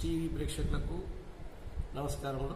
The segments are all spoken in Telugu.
టీవీ ప్రేక్షకులకు నమస్కారములు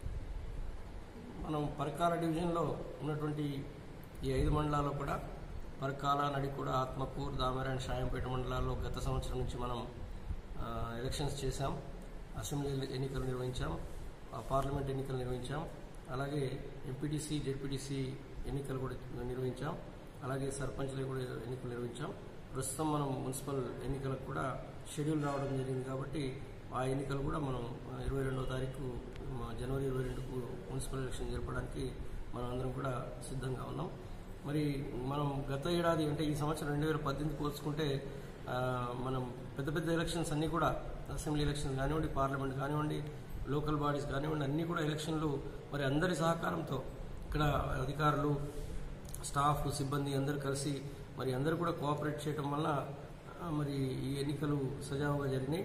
మనం పరకాల డివిజన్లో ఉన్నటువంటి ఈ ఐదు మండలాల్లో కూడా పరకాల నడికూడ ఆత్మకూరు దామెరాన్ షాయంపేట మండలాల్లో గత సంవత్సరం నుంచి మనం ఆ, ఎలక్షన్స్ చేశాం అసెంబ్లీ ఎన్నికలు నిర్వహించాం ఆ, పార్లమెంట్ ఎన్నికలు నిర్వహించాం అలాగే ఎంపీటీసీ జెడ్పీటీసీ ఎన్నికలు కూడా నిర్వహించాం అలాగే సర్పంచ్లు కూడా ఎన్నికలు నిర్వహించాం ప్రస్తుతం మనం మున్సిపల్ ఎన్నికలకు కూడా షెడ్యూల్ రావడం జరిగింది కాబట్టి ఆ ఎన్నికలు కూడా మనం ఇరవై రెండవ తారీఖు మ, జనవరి ఇరవై రెండుకు మున్సిపల్ ఎలక్షన్ జరపడానికి మనం అందరం కూడా సిద్ధంగా ఉన్నాం మరి మనం గత ఏడాది అంటే ఈ సంవత్సరం రెండు వేల పద్దెనిమిది పోల్చుకుంటే ఆ, మనం పెద్ద పెద్ద ఎలక్షన్స్ అన్నీ కూడా అసెంబ్లీ ఎలక్షన్స్ కానివ్వండి పార్లమెంట్ కానివ్వండి లోకల్ బాడీస్ కానివ్వండి అన్నీ కూడా ఎలక్షన్లు మరి అందరి సహకారంతో ఇక్కడ అధికారులు స్టాఫ్ సిబ్బంది అందరూ కలిసి మరి అందరూ కూడా కోఆపరేట్ చేయడం వల్ల ఆ, మరి ఈ ఎన్నికలు సజావుగా జరిగినాయి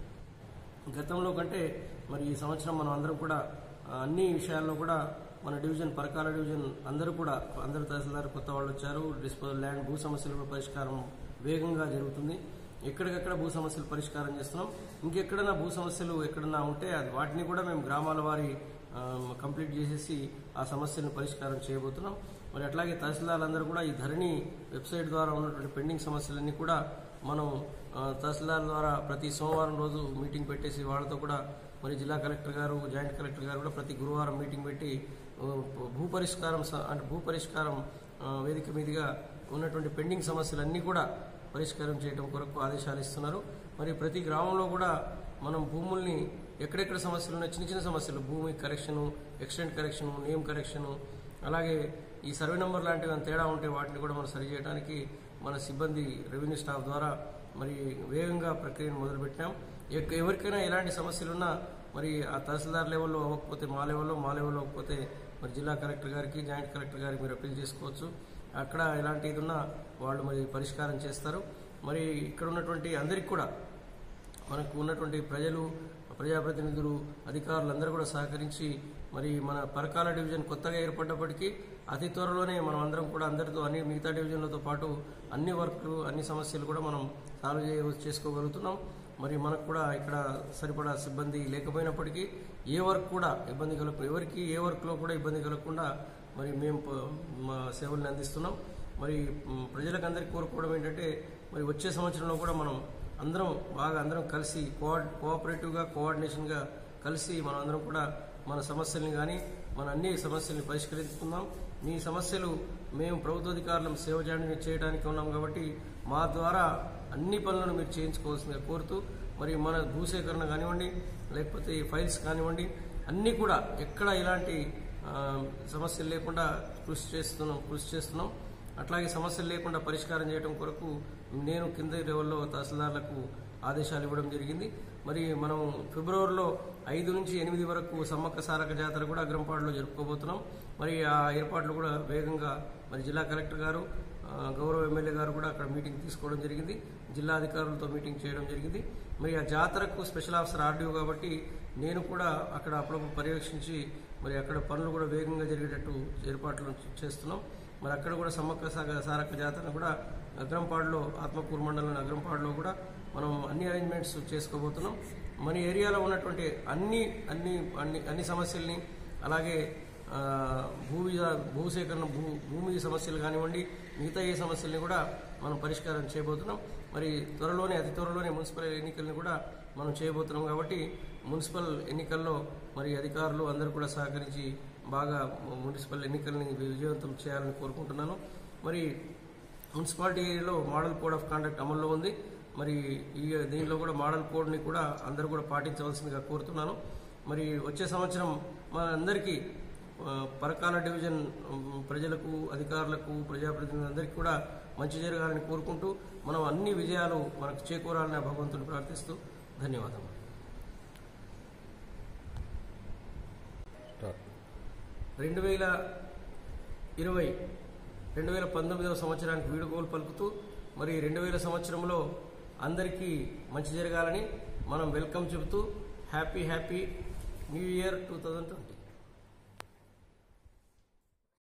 గతంలో కంటే మరి ఈ సంవత్సరం మనం అందరం కూడా ఆ, అన్ని విషయాల్లో కూడా మన డివిజన్ పరకాల డివిజన్ అందరూ కూడా అందరు తహసీల్దార్ కొత్త వాళ్ళు వచ్చారు డిస్పోజల్ ల్యాండ్ భూ సమస్యల కూడా పరిష్కారం వేగంగా జరుగుతుంది ఎక్కడికెక్కడ భూ సమస్యలు పరిష్కారం చేస్తున్నాం ఇంకెక్కడైనా భూ సమస్యలు ఎక్కడన్నా ఉంటే అది వాటిని కూడా మేము గ్రామాల వారి ఆ, కంప్లీట్ చేసేసి ఆ సమస్యలను పరిష్కారం చేయబోతున్నాం మరి అట్లాగే తహసీల్దార్లందరూ కూడా ఈ ధరణి వెబ్సైట్ ద్వారా ఉన్నటువంటి పెండింగ్ సమస్యలన్నీ కూడా మనం ఆ, తహసీల్దార్ ద్వారా ప్రతి సోమవారం రోజు మీటింగ్ పెట్టేసి వాళ్ళతో కూడా మరి జిల్లా కలెక్టర్ గారు జాయింట్ కలెక్టర్ గారు కూడా ప్రతి గురువారం మీటింగ్ పెట్టి ఆ, భూ పరిష్కారం స- అంటే భూ పరిష్కారం ఆ, వేదిక మీదుగా ఉన్నటువంటి పెండింగ్ సమస్యలన్నీ కూడా పరిష్కారం చేయడం కొరకు ఆదేశాలు ఇస్తున్నారు మరి ప్రతి గ్రామంలో కూడా మనం భూముల్ని ఎక్కడెక్కడ సమస్యలు ఉన్నాయి చిన్న చిన్న సమస్యలు భూమి correction extent correction name correction అలాగే ఈ సర్వే నెంబర్ లాంటివి ఏమైనా తేడా ఉంటే వాటిని కూడా మనం సరి చేయడానికి మన సిబ్బంది రెవెన్యూ స్టాఫ్ ద్వారా మరి వేగంగా ప్రక్రియను మొదలుపెట్టాం ఎక్క- ఎవరికైనా ఎలాంటి సమస్యలున్నా మరి ఆ తహసీల్దార్ లెవెల్లో అవ్వకపోతే మా లెవెల్లో మా లెవెల్లో అవ్వకపోతే మరి జిల్లా కలెక్టర్ గారికి జాయింట్ కలెక్టర్ గారికి మీరు అప్పీల్ చేసుకోవచ్చు అక్కడ ఎలాంటి ఇది ఉన్నా వాళ్ళు మరి పరిష్కారం చేస్తారు మరి ఇక్కడ ఉన్నటువంటి అందరికి కూడా మనకు ఉన్నటువంటి ప్రజలు ప్రజాప్రతినిధులు అధికారులందరూ కూడా సహకరించి మరి మన పరకాల డివిజన్ కొత్తగా ఏర్పడ్డప్పటికీ అతి త్వరలోనే మనం అందరం కూడా అందరితో అన్ని మిగతా డివిజన్లతో పాటు అన్ని వర్క్లు అన్ని సమస్యలు కూడా మనం సాల్వ్ చేయ చేసుకోగలుగుతున్నాం మరి మనకు కూడా ఇక్కడ సరిపడా సిబ్బంది లేకపోయినప్పటికీ ఏ వర్క్ కూడా ఇబ్బంది కలగ ఎవరికి ఏ వర్క్లో కూడా ఇబ్బంది కలగకుండా మరి మేము ప- మా సేవల్ని అందిస్తున్నాం మరి మ్, ప్రజలకు అందరికీ కోరుకోవడం ఏంటంటే మరి వచ్చే సంవత్సరంలో కూడా మనం అందరం బాగా అందరం కలిసి కోఆ- కోఆపరేటివ్గా కోఆర్డినేషన్గా కలిసి మనం అందరం కూడా మన సమస్యల్ని కానీ మన అన్ని సమస్యల్ని పరిష్కరించుకుందాం మీ సమస్యలు మేము ప్రభుత్వాధికారులం సేవ చేయడానికి చేయడానికి ఉన్నాం కాబట్టి మా ద్వారా అన్ని పనులను మీరు చేయించుకోవాల్సిందిగా కోరుతూ మరి మన భూసేకరణ కానివ్వండి లేకపోతే ఈ ఫైల్స్ కానివ్వండి అన్నీ కూడా ఎక్కడ ఇలాంటి ఆ, సమస్యలు లేకుండా కృషి చేస్తున్నాం కృషి చేస్తున్నాం అట్లాగే సమస్యలు లేకుండా పరిష్కారం చేయడం కొరకు నేను కింద లెవెల్లో తహసీల్దార్లకు ఆదేశాలు ఇవ్వడం జరిగింది మరి మనం ఫిబ్రవరిలో ఐదు నుంచి ఎనిమిది వరకు సమ్మక్క సారక జాతర కూడా అగ్రంపాడులో జరుపుకోబోతున్నాం మరి ఆ ఏర్పాట్లు కూడా వేగంగా మరి జిల్లా కలెక్టర్ గారు ఆ, గౌరవ ఎమ్మెల్యే గారు కూడా అక్కడ మీటింగ్ తీసుకోవడం జరిగింది జిల్లా అధికారులతో మీటింగ్ చేయడం జరిగింది మరి ఆ జాతరకు స్పెషల్ ఆఫీసర్ ఆర్డీఓ కాబట్టి నేను కూడా అక్కడ అప్పుడప్పుడు పర్యవేక్షించి మరి అక్కడ పనులు కూడా వేగంగా జరిగేటట్టు ఏర్పాట్లు చేస్తున్నాం మరి అక్కడ కూడా సమ్మక్క సాగ సారక్క జాతర కూడా అగ్రంపాడులో ఆత్మకూరు మండలం అగ్రంపాడులో కూడా మనం అన్ని అరేంజ్మెంట్స్ చేసుకోబోతున్నాం మన ఏరియాలో ఉన్నటువంటి అన్ని అన్ని అన్ని అన్ని సమస్యల్ని అలాగే ఆ, భూ విధా- భూసేకరణ భూ భూమి సమస్యలు కానివ్వండి మిగతా ఏ సమస్యల్ని కూడా మనం పరిష్కారం చేయబోతున్నాం మరి త్వరలోనే అతి త్వరలోనే మున్సిపల్ ఎన్నికల్ని కూడా మనం చేయబోతున్నాం కాబట్టి మున్సిపల్ ఎన్నికల్లో మరి అధికారులు అందరూ కూడా సహకరించి బాగా మున్సిపల్ ఎన్నికల్ని విజయవంతం చేయాలని కోరుకుంటున్నాను మరి మున్సిపాలిటీలో మోడల్ కోడ్ ఆఫ్ కాండక్ట్ అమల్లో ఉంది మరి ఈ దీనిలో కూడా మోడల్ కోడ్ని కూడా అందరూ కూడా పాటించవలసిందిగా కోరుతున్నాను మరి వచ్చే సంవత్సరం మన అందరికీ ఆ, పరకాల డివిజన్ ఉమ్, ప్రజలకు అధికారులకు ప్రజాప్రతినిధులందరికీ కూడా మంచి జరగాలని కోరుకుంటూ మనం అన్ని విజయాలు మనకు చేకూరాలని ఆ భగవంతుని ప్రార్థిస్తూ ధన్యవాదాలు రెండు వేల ఇరవై రెండు వేల పంతొమ్మిదవ సంవత్సరానికి వీడుకోలు పలుకుతూ మరి రెండు వేల సంవత్సరంలో అందరికీ మంచి జరగాలని మనం వెల్కమ్ చెబుతూ happy happy new year two thousand twenty